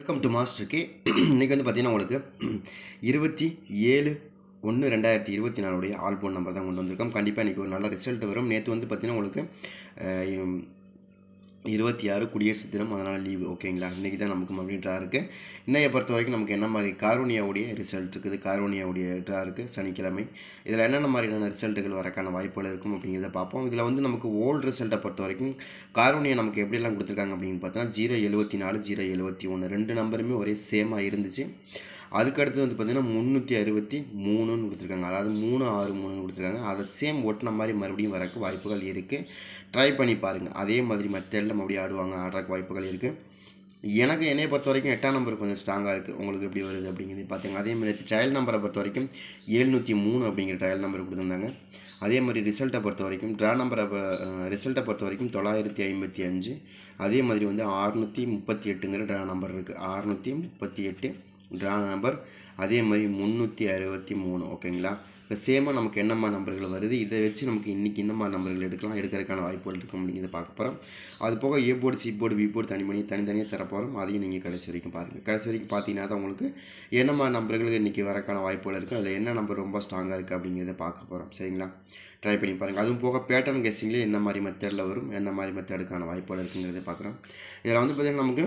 welcome to மாஸ்டருக்கு இன்றைக்கி வந்து பார்த்தீங்கன்னா உங்களுக்கு இருபத்தி ஏழு ஒன்று ரெண்டாயிரத்தி இருபத்தி நாலுடைய ஆல்போன் நம்பர் தான் கொண்டு வந்திருக்கோம் கண்டிப்பாக இன்றைக்கி ஒரு நல்ல ரிசல்ட் வரும் நேற்று வந்து பார்த்தீங்கன்னா உங்களுக்கு அஹ், இருபத்தி ஆறு குடியரசு தினம் அதனால் லீவு ஓகேங்களா இன்றைக்கி தான் நமக்கு அப்படின்ற இருக்குது இன்னைய பொறுத்த வரைக்கும் நமக்கு என்ன மாதிரி காரோனியாவுடைய ரிசல்ட் இருக்குது காரோனியாவுடைய ட்ரா இருக்குது சனிக்கிழமை இதில் என்னென்ன மாதிரியான ரிசல்ட்டுகள் வரக்கான வாய்ப்புகள் இருக்கும் அப்படிங்கிறத பார்ப்போம் இதில் வந்து நமக்கு ஓல்டு ரிசல்ட்டை பொறுத்த வரைக்கும் காரோனியா நமக்கு எப்படியெல்லாம் கொடுத்துருக்காங்க அப்படின்னு பார்த்தோன்னா ஜீரோ எழுபத்தி நாலு ஜீரோ எழுபத்தி ஒன்று ரெண்டு நம்பருமே ஒரே சேமாக இருந்துச்சு அதுக்கடுத்து வந்து பார்த்திங்கன்னா முந்நூற்றி அறுபத்தி மூணுன்னு கொடுத்துருக்காங்க அதாவது மூணு ஆறு மூணுன்னு கொடுத்துருக்காங்க அதை சேம் ஒட்டின மாதிரி மறுபடியும் வரக்கு வாய்ப்புகள் இருக்குது ட்ரை பண்ணி பாருங்கள் அதே மாதிரி மெத்தடில் மறுபடியும் ஆடுவாங்க ஆடுறக்கு வாய்ப்புகள் இருக்குது எனக்கு என்னைய பொறுத்த வரைக்கும் எட்டாம் நம்பர் கொஞ்சம் ஸ்ட்ராங்காக இருக்குது உங்களுக்கு எப்படி வருது அப்படிங்கிறது பார்த்துங்க அதே மாதிரி ட்ரையல் நம்பரை பொறுத்த வரைக்கும் எழுநூற்றி மூணு அப்படிங்கிற ட்ரையல் நம்பர் கொடுத்துருந்தாங்க அதே மாதிரி ரிசல்ட்டை பொறுத்த வரைக்கும் ட்ரா நம்பரை ரிசல்ட்டை பொறுத்த வரைக்கும் தொள்ளாயிரத்தி ஐம்பத்தி அஞ்சு அதே மாதிரி வந்து அறுநூற்றி முப்பத்தி எட்டுங்கிற ட்ரா நம்பர் இருக்குது அறுநூற்றி முப்பத்தி எட்டு ட்ரா நம்பர் அதே மாதிரி முந்நூற்றி அறுபத்தி மூணு ஓகேங்களா இப்போ சேமாக நமக்கு என்னம்மா நம்பர்கள் வருது இதை வச்சு நமக்கு இன்றைக்கி என்னம்மா நம்பர்கள் எடுக்கலாம் எடுக்கிறதுக்கான வாய்ப்புகள் இருக்கும் அப்படிங்கிறத பார்க்க போகிறோம் அது போக A board C board B board தனி பண்ணி தனித்தனியாக தரப்போகிறோம் அதையும் நீங்கள் கடைசி வரைக்கும் பாருங்கள் கடைசி வரைக்கும் பார்த்தீங்கன்னா தான் உங்களுக்கு என்னம்மா நம்பர்கள் இன்றைக்கி வரக்கான வாய்ப்புகள் இருக்குது அதில் என்ன நம்பர் ரொம்ப ஸ்ட்ராங்காக இருக்குது அப்படிங்கிறத பார்க்க போகிறோம் சரிங்களா ட்ரை பண்ணி பாருங்கள் அதுவும் போக பேட்டர்ன் கெஸ்ஸிங்லேயே என்ன மாதிரி மெத்தடில் வரும் என்ன மாதிரி மெத்தடுக்கான வாய்ப்புகள் இருக்குங்கிறத பார்க்குறோம் இதில் வந்து பார்த்திங்கன்னா நமக்கு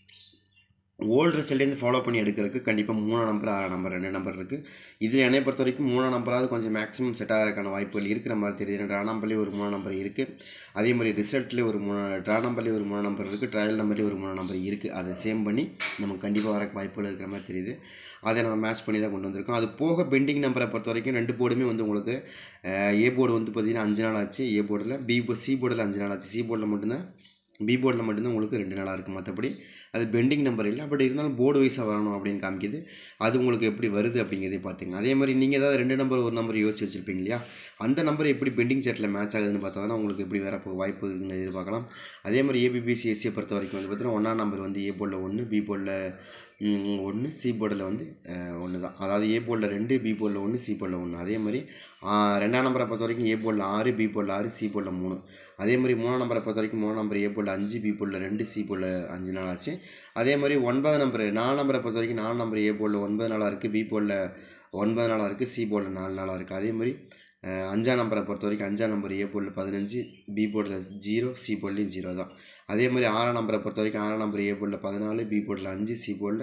ஓல்டு ரிசல்ட்லேருந்து ஃபாலோ பண்ணி எடுக்கிறதுக்கு கண்டிப்பாக மூணாம் நம்பர் ஆறாம் நம்பர் ரெண்டு நம்பர் இருக்குது இது என்னை பொறுத்த வரைக்கும் மூணாம் நம்பராவது கொஞ்சம் மேக்ஸிமம் செட் ஆகிறதுக்கான வாய்ப்புகள் இருக்கிற மாதிரி தெரியுது ட்ரா நம்பர்லேயே ஒரு மூணாம் நம்பர் இருக்குது அதே மாதிரி ரிசல்ட்லேயே ஒரு மூணு ட்ரா நம்பர்லேயே ஒரு மூணாம் நம்பர் இருக்குது ட்ரையல் நம்பர்லேயே ஒரு மூணாம் நம்பர் இருக்குது அதை சேம் பண்ணி நமக்கு கண்டிப்பாக வரக்கு வாய்ப்புகள் இருக்கிற மாதிரி தெரியுது அதை நம்ம மேட்ச் பண்ணி தான் கொண்டு வந்திருக்கோம் அது போக பெண்டிங் நம்பரை பொறுத்த வரைக்கும் ரெண்டு போர்டுமே வந்து உங்களுக்கு ஏ போர்டு வந்து பார்த்திங்கன்னா அஞ்சு நாள் ஆச்சு ஏ போர்டில் பி போ சி போர்டில் அஞ்சு நாள் ஆச்சு சி போர்டில் மட்டும்தான் பி போர்டில் மட்டும்தான் உங்களுக்கு ரெண்டு நாளாக இருக்குது மற்றபடி அது பெண்டிங் நம்பர் இல்லை பட் இருந்தாலும் போர்டு வைஸாக வரணும் அப்படின்னு காமிக்குது அது உங்களுக்கு எப்படி வருது அப்படிங்கிறதே பார்த்துங்க அதே மாதிரி நீங்கள் ஏதாவது ரெண்டு நம்பர் ஒரு நம்பர் யோசிச்சு வச்சுருப்பீங்க இல்லையா அந்த நம்பர் எப்படி பெண்டிங் செட்டில் மேட்ச் ஆகுதுன்னு பார்த்தா தான் உங்களுக்கு எப்படி வேற போ- வாய்ப்பு இருக்குன்னு எதிர்பார்க்கலாம் அதே மாதிரி ஏபிபிசி எஸ்சியை பொறுத்த வரைக்கும் வந்து பார்த்தீங்கன்னா ஒன்றாம் நம்பர் வந்து ஏ போர்டில் ஒன்று பி போர்டில் ஒன்று சி போர்டில் வந்து ஒன்று தான் அதாவது ஏ போர்டில் ரெண்டு பி போர்டில் ஒன்று சி போர்டில் ஒன்று அதே மாதிரி ஆ, ரெண்டாம் நம்பரை பொறுத்த வரைக்கும் ஏ போர்டில் ஆறு பி போர்டில் ஆறு சி போர்டில் மூணு அதே மாதிரி மூணாம் நம்பரை பொறுத்த வரைக்கும் மூணாம் நம்பர் ஏ போர்டில் அஞ்சு பி போர்டில் ரெண்டு சி போர்டில் அஞ்சு நாள் ஆச்சு அதே மாதிரி ஒன்பது நம்பர் நாலு நம்பரை பொறுத்த வரைக்கும் நாலு நம்பர் ஏ போர்டில் ஒன்பது நாளாக இருக்குது பி போர்டில் ஒன்பது நாளாக இருக்குது சி போர்டில் நாலு நாளாக இருக்குது அதே மாதிரி அஹ், அஞ்சாம் நம்பரை பொறுத்த வரைக்கும் அஞ்சாம் நம்பர் ஏ போர்டில் பதினஞ்சு பி போர்டில் ஜீரோ சி போர்ட்லேயும் ஜீரோ தான் அதே மாதிரி ஆறாம் நம்பரை பொறுத்த வரைக்கும் ஆறாம் நம்பர் ஏ போர்டில் பதினாலு பி போர்டில் அஞ்சு சி போர்டில்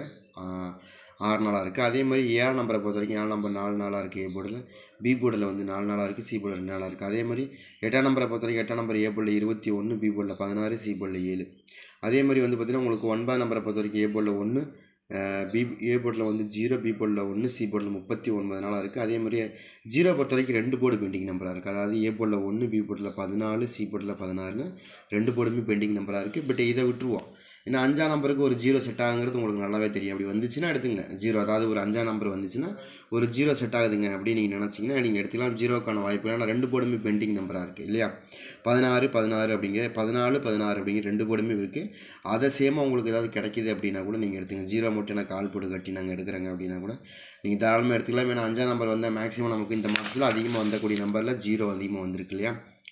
ஆறு நாளாக இருக்குது அதே மாதிரி ஏழாம் நம்பரை பொறுத்த வரைக்கும் ஏழாம் நம்பர் நாலு நாளாக இருக்குது ஏ போர்டில் பி போர்டில் வந்து நாலு நாளாக இருக்குது சி போர்டில் ரெண்டு நாளாக இருக்குது அதே மாதிரி எட்டாம் நம்பரை பொறுத்த வரைக்கும் எட்டாம் நம்பர் ஏ போர்டில் இருபத்தி ஒன்று பி போர்டில் பதினாறு சி போர்டில் ஏழு அதே மாதிரி வந்து பார்த்திங்கன்னா உங்களுக்கு ஒன்பதாம் நம்பரை பொறுத்த வரைக்கும் ஏ போர்டில் ஒன்று பி ஏ போர்டில் வந்து ஜீரோ பி போர்டில் ஒன்று சி போர்டில் முப்பத்தி ஒன்பது நாளாக இருக்குது அதே மாதிரி ஜீரோ பொறுத்த வரைக்கும் ரெண்டு போர்டு பெண்டிங் நம்பராக இருக்குது அதாவது ஏ போர்டில் ஒன்று பி போர்டில் பதினாலு சி போர்டில் பதினாறுன்னு ரெண்டு போர்டுமே பெண்டிங் நம்பராக இருக்குது பட் இதை விட்டுருவோம் ஏன்னா அஞ்சாம் நம்பருக்கு ஒரு ஜீரோ செட் ஆகுங்கிறது உங்களுக்கு நல்லாவே தெரியும் அப்படி வந்துச்சுன்னா எடுத்துங்க ஜீரோ அதாவது ஒரு அஞ்சாம் நம்பர் வந்துச்சுன்னா ஒரு ஜீரோ செட் ஆகுதுங்க அப்படின்னு நீங்கள் நினச்சிங்கன்னா நீங்கள் எடுத்துக்கலாம் ஜீரோக்கான வாய்ப்பு ஏன்னா ரெண்டு போர்டுமே பெண்டிங் நம்பராக இருக்குது இல்லையா பதினாறு பதினாறு அப்படிங்கிற பதினாலு பதினாறு அப்படிங்கிற ரெண்டு போர்டுமே இருக்குது அதை சேமாக உங்களுக்கு ஏதாவது கிடைக்கிது அப்படின்னா கூட நீங்கள் எடுத்துங்க ஜீரோ மட்டும் நான் கால் போட்டு கட்டி நாங்கள் எடுக்கிறேங்க அப்படின்னா கூட நீங்கள் தாராளமாக எடுத்துக்கலாம் ஏன்னா அஞ்சாம் நம்பர் வந்தால் மேக்ஸிமம் நமக்கு இந்த மாதத்தில் அதிகமாக வந்தக்கூடிய நம்பரில் ஜீரோ அதிகமாக வந்திருக்கு இல்லையா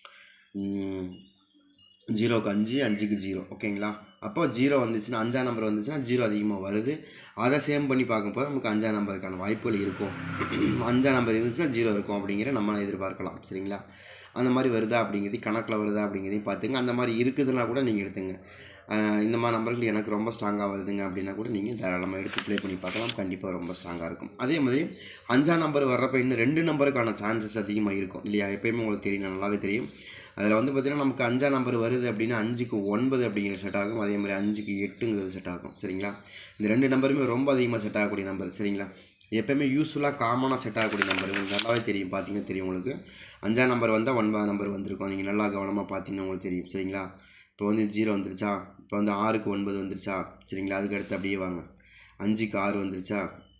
உம், ஜீரோக்கு அஞ்சு அஞ்சுக்கு ஜீரோ ஓகேங்களா அப்போ ஜீரோ வந்துச்சுன்னா அஞ்சாம் நம்பர் வந்துச்சுன்னா ஜீரோ அதிகமாக வருது அதை சேம் பண்ணி பார்க்கும்போது நமக்கு அஞ்சாம் நம்பருக்கான வாய்ப்புகள் இருக்கும் அஞ்சாம் நம்பர் இருந்துச்சுன்னா ஜீரோ இருக்கும் அப்படிங்கிற நம்ம எதிர்பார்க்கலாம் சரிங்களா அந்த மாதிரி வருதா அப்படிங்கிறது கணக்கில் வருதா அப்படிங்கிறதையும் பார்த்துங்க அந்த மாதிரி இருக்குதுன்னா கூட நீங்கள் எடுத்துங்க ஆஹ் இந்த மாதிரி நம்பர்கள் எனக்கு ரொம்ப ஸ்ட்ராங்காக வருதுங்க அப்படின்னா கூட நீங்கள் தாராளமாக எடுத்து ப்ளே பண்ணி பார்க்கலாம் கண்டிப்பாக ரொம்ப ஸ்ட்ராங்காக இருக்கும் அதே மாதிரி அஞ்சாம் நம்பர் வர்றப்ப இன்னும் ரெண்டு நம்பருக்கான சான்சஸ் அதிகமாக இருக்கும் இல்லையா எப்பயுமே உங்களுக்கு தெரியும் நல்லாவே தெரியும் அதில் வந்து பார்த்திங்கன்னா நமக்கு அஞ்சாம் நம்பர் வருது அப்படின்னா அஞ்சுக்கு ஒன்பது அப்படிங்கிற செட் ஆகும் அதே மாதிரி அஞ்சுக்கு எட்டுங்கிறது செட் ஆகும் சரிங்களா இந்த ரெண்டு நம்பருமே ரொம்ப அதிகமாக செட் ஆகக்கூடிய நம்பர் சரிங்களா எப்பயுமே யூஸ்ஃபுல்லாக காமனாக செட் ஆகக்கூடிய நம்பர் உங்களுக்கு நல்லாவே தெரியும் பார்த்தீங்கன்னா தெரியும் உங்களுக்கு அஞ்சாம் நம்பர் வந்தால் ஒன்பதாம் நம்பர் வந்திருக்கும் நீங்கள் நல்லா கவனமாக பார்த்தீங்கன்னா உங்களுக்கு தெரியும் சரிங்களா இப்போ வந்து ஜீரோ வந்துருச்சா இப்போ வந்து ஆறுக்கு ஒன்பது வந்துருச்சா சரிங்களா அதுக்கு அடுத்து அப்படியே வாங்க அஞ்சுக்கு ஆறு வந்துருச்சா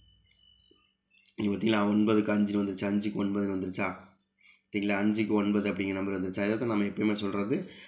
இங்கே பார்த்தீங்களா ஒன்பதுக்கு அஞ்சு வந்துருச்சா அஞ்சுக்கு ஒன்பது வந்துருச்சா சரிங்களா அஞ்சுக்கு ஒன்பது அப்படிங்கிற நம்பர் வந்துருச்சா இதை தான் நம்ம எப்பயுமே சொல்கிறது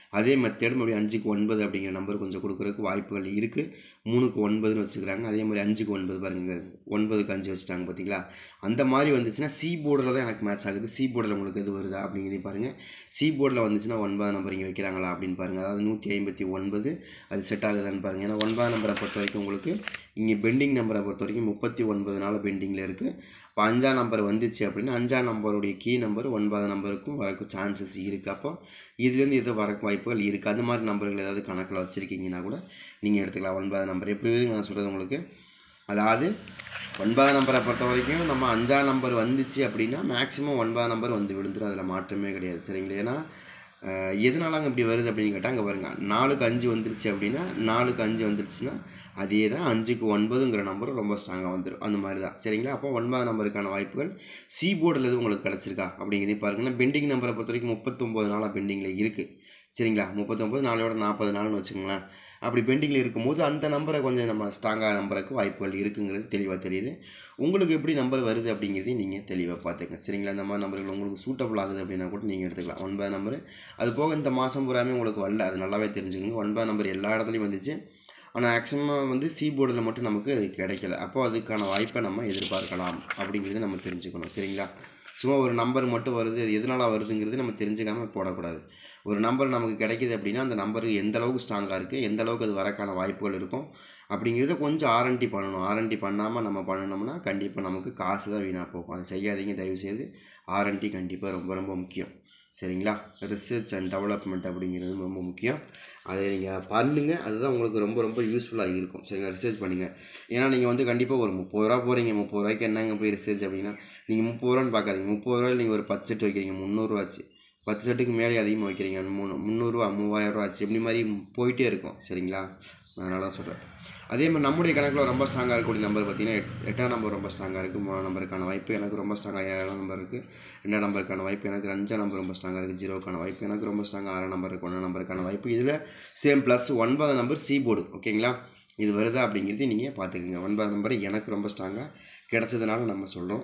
அதே மெத்தேடு மறுபடியும் அஞ்சுக்கு ஒன்பது அப்படிங்கிற நம்பர் கொஞ்சம் கொடுக்குறதுக்கு வாய்ப்புகள் இருக்குது மூணுக்கு ஒன்பதுன்னு வச்சுக்கிறாங்க அதே மாதிரி அஞ்சுக்கு ஒன்பது பாருங்க ஒன்பதுக்கு அஞ்சு வச்சுட்டாங்க பார்த்தீங்களா அந்த மாதிரி வந்துச்சுன்னா சி போர்டில் தான் எனக்கு மேட்ச் ஆகுது சி போர்டில் உங்களுக்கு எது வருதா அப்படிங்கிறதையும் பாருங்கள் சி போர்டில் வந்துச்சுன்னா ஒன்பதாம் நம்பர் இங்கே வைக்கிறாங்களா அப்படின்னு பாருங்கள் அதாவது நூற்றி ஐம்பத்தி ஒன்பது அது செட் ஆகுதான்னு பாருங்கள் ஏன்னா ஒன்பதாம் நம்பரை பொறுத்த வரைக்கும் உங்களுக்கு இங்கே பெண்டிங் நம்பரை பொறுத்த வரைக்கும் முப்பத்தி ஒன்பது நாள் பெண்டிங்கில் இருக்குது இப்போ அஞ்சாம் நம்பர் வந்துச்சு அப்படின்னா அஞ்சாம் நம்பருடைய கீ நம்பர் ஒன்பதாம் நம்பருக்கும் வரக்கு சான்சஸ் இருக்குது அப்போ இதுலேருந்து எதோ வரக்கு வாய்ப்புகள் இருக்குது அந்த மாதிரி நம்பர்கள் ஏதாவது கணக்கில் வச்சுருக்கீங்கன்னா கூட நீங்கள் எடுத்துக்கலாம் ஒன்பதாம் நம்பர் எப்படி நான் சொல்கிறது உங்களுக்கு அதாவது ஒன்பதாம் நம்பரை பொறுத்த வரைக்கும் நம்ம அஞ்சாம் நம்பர் வந்துச்சு அப்படின்னா மேக்ஸிமம் ஒன்பதாம் நம்பர் வந்து விழுந்துடும் அதில் மாற்றமே கிடையாது சரிங்களா ஏன்னா அஹ், எதனால அங்கே இப்படி வருது அப்படின்னு கேட்டால் அங்கே பாருங்க நாலுக்கு அஞ்சு வந்துருச்சு அப்படின்னா நாலுக்கு அஞ்சு வந்துருச்சுன்னா அதே தான் அஞ்சுக்கு ஒன்பதுங்கிற நம்பரும் ரொம்ப ஸ்ட்ராங்காக வந்துடும் அந்த மாதிரி தான் சரிங்களா அப்போ ஒன்பதாம் நம்பருக்கான வாய்ப்புகள் சி போர்டில் எதுவும் உங்களுக்கு கிடச்சிருக்கா அப்படிங்கிறதையும் பாருங்கன்னா பெண்டிங் நம்பரை பொறுத்த வரைக்கும் முப்பத்தொம்போது நாளாக பெண்டிங்கில் இருக்குது சரிங்களா முப்பத்தொம்போது நாளோட நாற்பது நாள்னு வச்சுக்கோங்களேன் அப்படி பெண்டிங்கில் இருக்கும்போது அந்த நம்பரை கொஞ்சம் நம்ம ஸ்ட்ராங்காக நம்பருக்கு வாய்ப்புகள் இருக்குங்கிறது தெளிவாக தெரியுது உங்களுக்கு எப்படி நம்பர் வருது அப்படிங்கிறதையும் நீங்கள் தெளிவாக பார்த்துங்க சரிங்களா இந்த மாதிரி நம்பர்கள் உங்களுக்கு சூட்டபுள் ஆகுது அப்படின்னா கூட நீங்கள் எடுத்துக்கலாம் ஒன்பது நம்பர் அது போக இந்த மாதம் பூராமே உங்களுக்கு வரல அது நல்லாவே தெரிஞ்சுக்கோங்க ஒன்பது நம்பர் எல்லா இடத்துலையும் வந்துச்சு ஆனால் மேக்ஸிமம் வந்து சி போர்டில் மட்டும் நமக்கு அது கிடைக்கல அப்போ அதுக்கான வாய்ப்பை நம்ம எதிர்பார்க்கலாம் அப்படிங்கிறத நம்ம தெரிஞ்சுக்கணும் சரிங்களா சும்மா ஒரு நம்பர் மட்டும் வருது அது எதனால் வருதுங்கிறது நம்ம தெரிஞ்சுக்காமல் போடக்கூடாது ஒரு நம்பர் நமக்கு கிடைக்கிது அப்படின்னா அந்த நம்பர் எந்த அளவுக்கு ஸ்ட்ராங்காக இருக்குது எந்த அளவுக்கு அது வரக்கான வாய்ப்புகள் இருக்கும் அப்படிங்கிறத கொஞ்சம் ஆரண்டி பண்ணணும் ஆரண்டி பண்ணாமல் நம்ம பண்ணணும்னா கண்டிப்பாக நமக்கு காசு தான் வீணாக போகும் அதை செய்யாதீங்க தயவுசெய்து ஆரண்டி கண்டிப்பாக ரொம்ப ரொம்ப முக்கியம் சரிங்களா ரிசர்ச் அண்ட் டெவலப்மெண்ட் அப்படிங்கிறது ரொம்ப முக்கியம் அதை நீங்கள் பண்ணுங்கள் அதுதான் உங்களுக்கு ரொம்ப ரொம்ப யூஸ்ஃபுல்லாக இருக்கும் சரிங்களா ரிசர்ச் பண்ணுங்கள் ஏன்னா நீங்கள் வந்து கண்டிப்பாக ஒரு முப்பது ரூபா போகிறீங்க முப்பது ரூபாய்க்கு என்னங்க போய் ரிசர்ச் அப்படின்னா நீங்கள் முப்பது ரூபான்னு பார்க்காதீங்க முப்பது ரூபாயில் நீங்கள் ஒரு பத்து செட் வைக்கிறீங்க முந்நூறுரூவாச்சு பத்து செட்டுக்கு மேலே அதிகமாக வைக்கிறீங்க மூணு முந்நூறுரூவா மூவாயிரரூவா ஆச்சு இப்படி மாதிரி போயிட்டே இருக்கும் சரிங்களா அதனால தான் சொல்கிறேன் அதே மாதிரி நம்முடைய கணக்கில் ரொம்ப ஸ்ட்ராங்காக இருக்கக்கூடிய நம்பர் பார்த்தீங்கன்னா எட் எட்டாம் நம்பர் ரொம்ப ஸ்ட்ராங்காக இருக்குது மூணாம் நம்பருக்கான வாய்ப்பு எனக்கு ரொம்ப ஸ்ட்ராங்காக ஏழாம் நம்பர் இருக்குது ரெண்டாம் நம்பருக்கான வாய்ப்பு எனக்கு அஞ்சாம் நம்பர் ரொம்ப ஸ்ட்ராங்காக இருக்குது ஜீரோக்கான வாய்ப்பு எனக்கு ரொம்ப ஸ்ட்ராங்காக ஆறாம் நம்பர் இருக்குது ஒன்றாம் நம்பருக்கான வாய்ப்பு இதில் சேம் ப்ளஸ் ஒன்பதாம் நம்பர் சி போர்டு ஓகேங்களா இது வருதா அப்படிங்கிறது நீங்கள் பார்த்துக்குங்க ஒன்பதாம் நம்பர் எனக்கு ரொம்ப ஸ்ட்ராங்காக கிடச்சதுனால நம்ம சொல்கிறோம்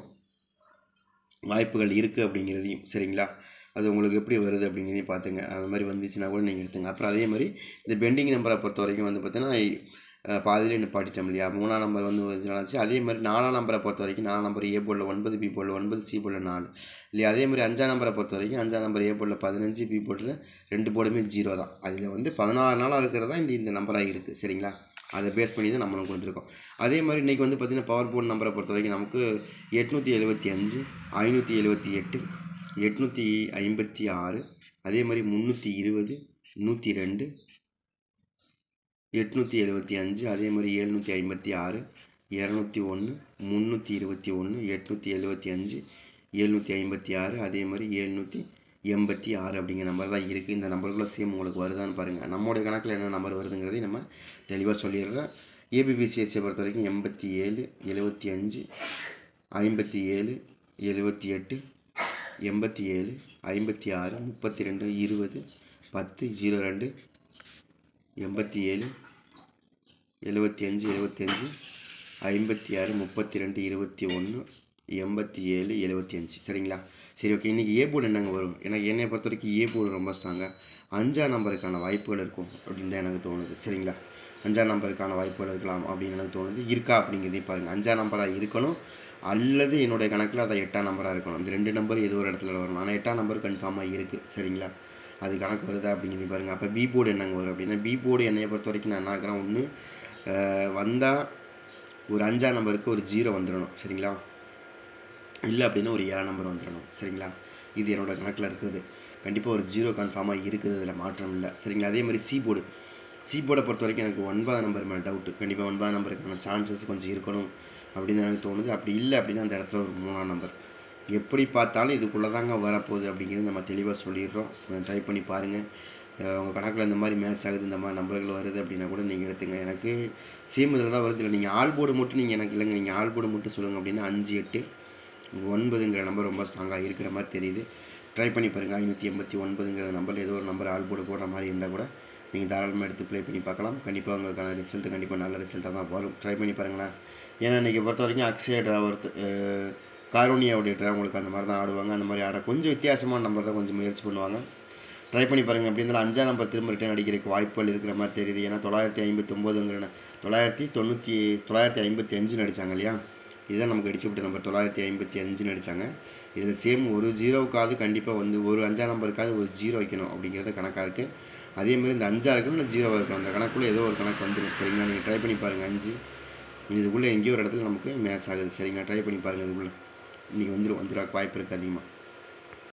வாய்ப்புகள் இருக்குது அப்படிங்கிறதையும் சரிங்களா அது உங்களுக்கு எப்படி வருது அப்படிங்கிறதையும் பார்த்துங்க அது மாதிரி வந்துச்சுன்னா கூட நீங்கள் எடுத்துங்க அப்புறம் அதே மாதிரி இந்த பெண்டிங் நம்பரை பொறுத்த வரைக்கும் வந்து பார்த்தீங்கன்னா அஹ், பாதியிலே நிப்பாட்டிட்டோம் இல்லையா மூணாம் நம்பர் வந்து வந்துச்சு அதே மாதிரி நாலாம் நம்பரை பொறுத்த வரைக்கும் நாலாம் நம்பர் ஏ போர்டில் ஒன்பது பி போர்டில் ஒன்பது சி போர்டில் நாலு இல்லையா அதே மாதிரி அஞ்சாம் நம்பரை பொறுத்த வரைக்கும் அஞ்சாம் நம்பர் ஏ போர்டில் பதினஞ்சு பி போர்டில் ரெண்டு போர்டுமே ஜீரோ தான் அதில் வந்து பதினாறு நாளாக இருக்கிறதா இந்த இந்த நம்பராக இருக்குது சரிங்களா அதை பேஸ் பண்ணி தான் நம்மளுக்கு கொடுத்துருக்கோம் அதே மாதிரி இன்றைக்கி வந்து பார்த்திங்கன்னா பவர் போர்டு நம்பரை பொறுத்த வரைக்கும் நமக்கு எட்நூற்றி எழுபத்தி அஞ்சு ஐநூற்றி எழுபத்தி எட்டு எட்நூற்றி ஐம்பத்தி ஆறு அதே மாதிரி முந்நூற்றி இருபது நூற்றி ரெண்டு எட்நூற்றி எழுபத்தி அஞ்சு அதே மாதிரி எழுநூற்றி ஐம்பத்தி ஆறு இரநூத்தி ஒன்று முந்நூற்றி இருபத்தி ஒன்று எட்நூற்றி எழுபத்தி அஞ்சு எழுநூற்றி ஐம்பத்தி ஆறு அதே மாதிரி எழுநூற்றி எண்பத்தி ஆறு அப்படிங்கிற நம்பர் தான் இருக்குது இந்த நம்பருக்குள்ள சேம் உங்களுக்கு வருதான்னு பாருங்கள் நம்மளுடைய கணக்கில் என்ன நம்பர் வருதுங்கிறதையும் நம்ம தெளிவாக சொல்லிடுறோம் ஏபிபிசிஎஸ்சியை பொறுத்த வரைக்கும் எண்பத்தி ஏழு எழுபத்தி அஞ்சு ஐம்பத்தி ஏழு எழுபத்தி எட்டு எண்பத்தி ஏழு ஐம்பத்தி ஆறு முப்பத்தி ரெண்டு இருபது பத்து ஜீரோ ரெண்டு எண்பத்தி ஏழு எழுபத்தி அஞ்சு எழுபத்தி அஞ்சு ஐம்பத்தி ஆறு முப்பத்தி ரெண்டு இருபத்தி ஒன்று எண்பத்தி ஏழு எழுபத்தி அஞ்சு சரிங்களா சரி ஓகே இன்றைக்கி ஏ போர்டு என்னங்க வரும் எனக்கு என்னை பொறுத்த வரைக்கும் ஏ போர்டு ரொம்ப ஸ்ட்ராங்காக அஞ்சாம் நம்பருக்கான வாய்ப்புகள் இருக்கும் அப்படின்னு தான் எனக்கு தோணுது சரிங்களா அஞ்சாம் நம்பருக்கான வாய்ப்புகள் இருக்கலாம் அப்படின்னு எனக்கு தோணுது இருக்கா அப்படிங்கிறதையும் பாருங்கள் அஞ்சாம் நம்பராக இருக்கணும் அல்லது என்னுடைய கணக்கில் அதை எட்டாம் நம்பராக இருக்கணும் இந்த ரெண்டு நம்பர் ஏதோ ஒரு இடத்துல வரணும் ஆனால் எட்டாம் நம்பர் கன்ஃபார்மாக இருக்குது சரிங்களா அது கணக்கு வருதா அப்படிங்கிறது பாருங்கள் அப்போ பி போர்டு என்னங்க வரும் அப்படின்னா பி போர்டு என்னையை பொறுத்த வரைக்கும் நான் என்ன ஆக்குறேன் ஒன்று வந்தால் ஒரு அஞ்சாம் நம்பருக்கு ஒரு ஜீரோ வந்துடணும் சரிங்களா இல்லை அப்படின்னா ஒரு ஏழாம் நம்பர் வந்துடணும் சரிங்களா இது என்னோடய கணக்கில் இருக்குது கண்டிப்பாக ஒரு ஜீரோ கன்ஃபார்மாக இருக்குது அதில் மாற்றம் இல்லை சரிங்களா அதே மாதிரி சி போர்டு சி போர்டை பொறுத்த வரைக்கும் எனக்கு ஒன்பதாம் நம்பர் மேலே டவுட்டு கண்டிப்பாக ஒன்பதாம் நம்பருக்கான சான்சஸ் கொஞ்சம் இருக்கணும் அப்படின்னு எனக்கு தோணுது அப்படி இல்லை அப்படின்னா அந்த இடத்துல ஒரு மூணாம் நம்பர் எப்படி பார்த்தாலும் இதுக்குள்ளே தாங்க வரப்போகுது அப்படிங்கிறது நம்ம தெளிவாக சொல்லிடுறோம் ட்ரை பண்ணி பாருங்கள் உங்கள் கணக்கில் இந்த மாதிரி மேட்ச் ஆகுது இந்த மாதிரி நம்பர்கள் வருது அப்படின்னா கூட நீங்கள் எடுத்துங்க எனக்கு சேம் இதில் தான் வருது இல்லை நீங்கள் ஆல் போர்டு மட்டும் நீங்கள் எனக்கு இல்லைங்க நீங்கள் ஆல் போர்டு மட்டும் சொல்லுங்கள் அப்படின்னா அஞ்சு எட்டு ஒன்பதுங்கிற நம்பர் ரொம்ப ஸ்ட்ராங்காக இருக்கிற மாதிரி தெரியுது ட்ரை பண்ணி பாருங்கள் ஐநூற்றி எண்பத்தி ஒன்பதுங்கிற நம்பரில் ஏதோ ஒரு நம்பர் ஆல் போர்டு போடுற மாதிரி இருந்தால் கூட நீங்கள் தாராளமாக எடுத்து ப்ளே பண்ணி பார்க்கலாம் கண்டிப்பாக உங்களுக்கான ரிசல்ட் கண்டிப்பாக நல்ல ரிசல்ட்டாக தான் வரும் ட்ரை பண்ணி பாருங்களேன் ஏன்னா இன்றைக்கி பொறுத்த வரைக்கும் அக்ஷய டிராவர் காரோனியாவுடைய ட்ரா உங்களுக்கு அந்த மாதிரி தான் ஆடுவாங்க அந்த மாதிரி ஆட கொஞ்சம் வித்தியாசமான நம்பர் தான் கொஞ்சம் முயற்சி பண்ணுவாங்க ட்ரை பண்ணி பாருங்கள் அப்படி இருந்தாலும் அஞ்சாம் நம்பர் திரும்ப ரிட்டர்ன் அடிக்கிறதுக்கு வாய்ப்புகள் இருக்கிற மாதிரி தெரியுது ஏன்னா தொள்ளாயிரத்தி ஐம்பத்தொம்போதுங்கிற தொள்ளாயிரத்தி தொண்ணூற்றி தொள்ளாயிரத்தி ஐம்பத்தி அஞ்சுன்னு அடித்தாங்க இல்லையா இதுதான் நமக்கு அடிச்சுவிட்ட நம்பர் தொள்ளாயிரத்தி ஐம்பத்தி அஞ்சுன்னு அடித்தாங்க இதில் சேம் ஒரு ஜீரோவுக்காவது கண்டிப்பாக வந்து ஒரு அஞ்சாம் நம்பருக்காவது ஒரு ஜீரோ வைக்கணும் அப்படிங்கிறது கணக்காக இருக்குது அதேமாதிரி இந்த அஞ்சாக இருக்கணும் இல்லை ஜீரோவாக இருக்கணும் அந்த கணக்குள்ளே ஏதோ ஒரு கணக்கு வந்துடும் சரிங்களா நீங்கள் ட்ரை பண்ணி பாருங்கள் அஞ்சு இதுக்குள்ளே எங்கேயோ ஒரு இடத்துல நமக்கு மேட்ச் ஆகுது சரிங்களா ட்ரை பண்ணி பாருங்கள் இதுக்குள்ளே இன்றைக்கி வந்துடும் வந்துடும் வாய்ப்பு இருக்குது அதிகமாக